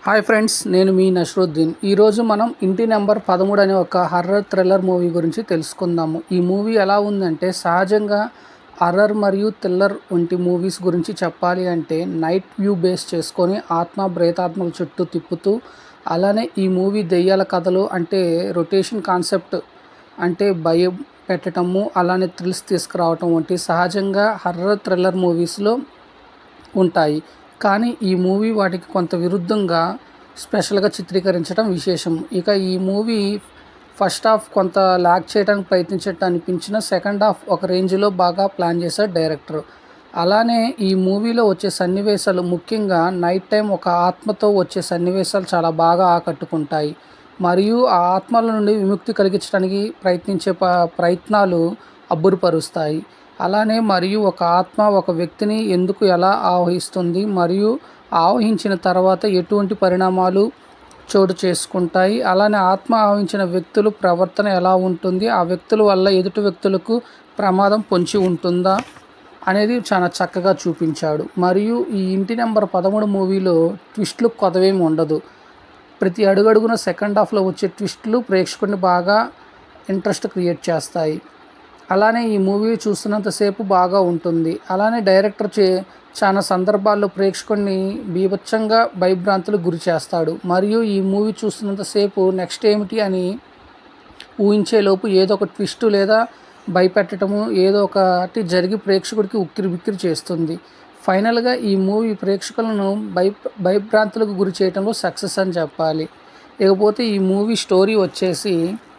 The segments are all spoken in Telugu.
హాయ్ ఫ్రెండ్స్ నేను మీ నషరుద్దీన్ ఈరోజు మనం ఇంటి నెంబర్ పదమూడు అనే ఒక హర్రర్ థ్రిల్లర్ మూవీ గురించి తెలుసుకుందాము ఈ మూవీ ఎలా ఉందంటే సహజంగా హర్రర్ మరియు థ్రిల్లర్ వంటి మూవీస్ గురించి చెప్పాలి అంటే నైట్ వ్యూ బేస్ చేసుకొని ఆత్మ ప్రేతాత్మల చుట్టూ తిప్పుతూ అలానే ఈ మూవీ దెయ్యాల కథలు అంటే రొటేషన్ కాన్సెప్ట్ అంటే భయం పెట్టడము అలానే థ్రిల్స్ తీసుకురావటం వంటి సహజంగా హర్రర్ థ్రిల్లర్ మూవీస్లో ఉంటాయి కానీ ఈ మూవీ వాటికి కొంత విరుద్ధంగా స్పెషల్గా చిత్రీకరించడం విశేషం ఇక ఈ మూవీ ఫస్ట్ హాఫ్ కొంత ల్యాక్ చేయడానికి ప్రయత్నించినట్టు అనిపించిన సెకండ్ హాఫ్ ఒక రేంజ్లో బాగా ప్లాన్ చేశాడు డైరెక్టర్ అలానే ఈ మూవీలో వచ్చే సన్నివేశాలు ముఖ్యంగా నైట్ టైం ఒక ఆత్మతో వచ్చే సన్నివేశాలు చాలా బాగా ఆకట్టుకుంటాయి మరియు ఆ ఆత్మల నుండి విముక్తి కలిగించడానికి ప్రయత్నించే ప ప్రయత్నాలు అబ్బురుపరుస్తాయి అలానే మరియు ఒక ఆత్మ ఒక వ్యక్తిని ఎందుకు ఎలా ఆవహిస్తుంది మరియు ఆవహించిన తర్వాత ఎటువంటి పరిణామాలు చోటు చేసుకుంటాయి అలానే ఆత్మ ఆవహించిన వ్యక్తులు ప్రవర్తన ఎలా ఉంటుంది ఆ వ్యక్తుల వల్ల ఎదుటి వ్యక్తులకు ప్రమాదం పొంచి ఉంటుందా అనేది చాలా చక్కగా చూపించాడు మరియు ఈ ఇంటి నెంబర్ పదమూడు మూవీలో ట్విస్ట్లు కొదవేమి ఉండదు ప్రతి అడుగడుగున సెకండ్ హాఫ్లో వచ్చే ట్విస్ట్లు ప్రేక్షకుడిని బాగా ఇంట్రెస్ట్ క్రియేట్ చేస్తాయి అలానే ఈ మూవీ చూస్తున్నంతసేపు బాగా ఉంటుంది అలానే డైరెక్టర్ చే చాలా సందర్భాల్లో ప్రేక్షకుడిని బీభత్సంగా భయభ్రాంతులకు గురి చేస్తాడు మరియు ఈ మూవీ చూస్తున్నంతసేపు నెక్స్ట్ ఏమిటి అని ఊహించేలోపు ఏదో ఒక ట్విస్ట్ లేదా భయపెట్టడము ఏదో ఒకటి జరిగి ప్రేక్షకుడికి ఉక్కిరి బిక్కిరి చేస్తుంది ఫైనల్గా ఈ మూవీ ప్రేక్షకులను భయ భయభ్రాంతులకు గురి చేయడంలో సక్సెస్ అని చెప్పాలి ఇకపోతే ఈ మూవీ స్టోరీ వచ్చేసి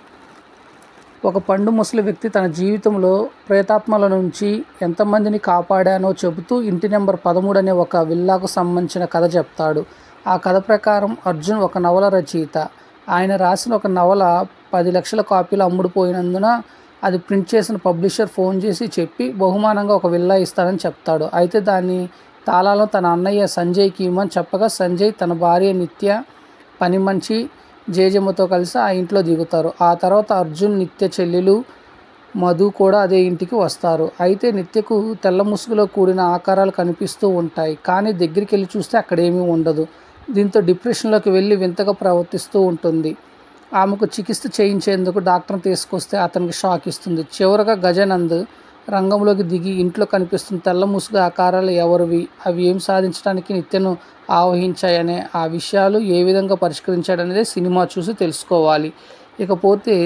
ఒక పండు ముసలి వ్యక్తి తన జీవితంలో ప్రేతాత్మల నుంచి ఎంతమందిని కాపాడానో చెబుతూ ఇంటి నెంబర్ పదమూడు అనే ఒక విల్లాకు సంబంధించిన కథ చెప్తాడు ఆ కథ ప్రకారం అర్జున్ ఒక నవల రచయిత ఆయన రాసిన ఒక నవల పది లక్షల కాపీలు అమ్ముడుపోయినందున అది ప్రింట్ చేసిన పబ్లిషర్ ఫోన్ చేసి చెప్పి బహుమానంగా ఒక విల్లా ఇస్తానని చెప్తాడు అయితే దాన్ని తాళాలను తన అన్నయ్య సంజయ్కి ఇవ్వమని చెప్పగా సంజయ్ తన భార్య నిత్య పని మంచి జేజమ్మతో కలిసి ఆ ఇంట్లో దిగుతారు ఆ తర్వాత అర్జున్ నిత్య చెల్లెలు మధు కూడా అదే ఇంటికి వస్తారు అయితే నిత్యకు తెల్ల ముసుగులో కూడిన ఆకారాలు కనిపిస్తూ ఉంటాయి కానీ దగ్గరికి వెళ్ళి చూస్తే అక్కడ ఏమీ ఉండదు దీంతో డిప్రెషన్లోకి వెళ్ళి వింతగా ప్రవర్తిస్తూ ఉంటుంది ఆమెకు చికిత్స చేయించేందుకు డాక్టర్ని తీసుకొస్తే అతనికి షాక్ ఇస్తుంది చివరగా గజానంద్ రంగంలోకి దిగి ఇంట్లో కనిపిస్తున్న తెల్ల ముసుగు ఆకారాలు ఎవరివి అవి ఏం సాధించడానికి నిత్యను ఆవహించాయనే ఆ విషయాలు ఏ విధంగా పరిష్కరించాడనేది సినిమా చూసి తెలుసుకోవాలి ఇకపోతే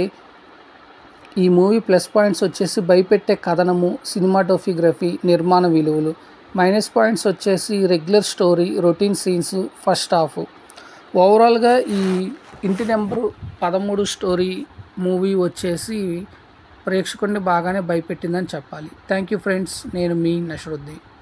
ఈ మూవీ ప్లస్ పాయింట్స్ వచ్చేసి భయపెట్టే కథనము సినిమాటోఫిగ్రఫీ నిర్మాణ విలువలు మైనస్ పాయింట్స్ వచ్చేసి regular story routine scenes first half ఓవరాల్గా ఈ ఇంటి నెంబరు పదమూడు స్టోరీ మూవీ వచ్చేసి ప్రేక్షకుడిని బాగానే భయపెట్టిందని చెప్పాలి థ్యాంక్ యూ ఫ్రెండ్స్ నేను మీ నషరుద్దీన్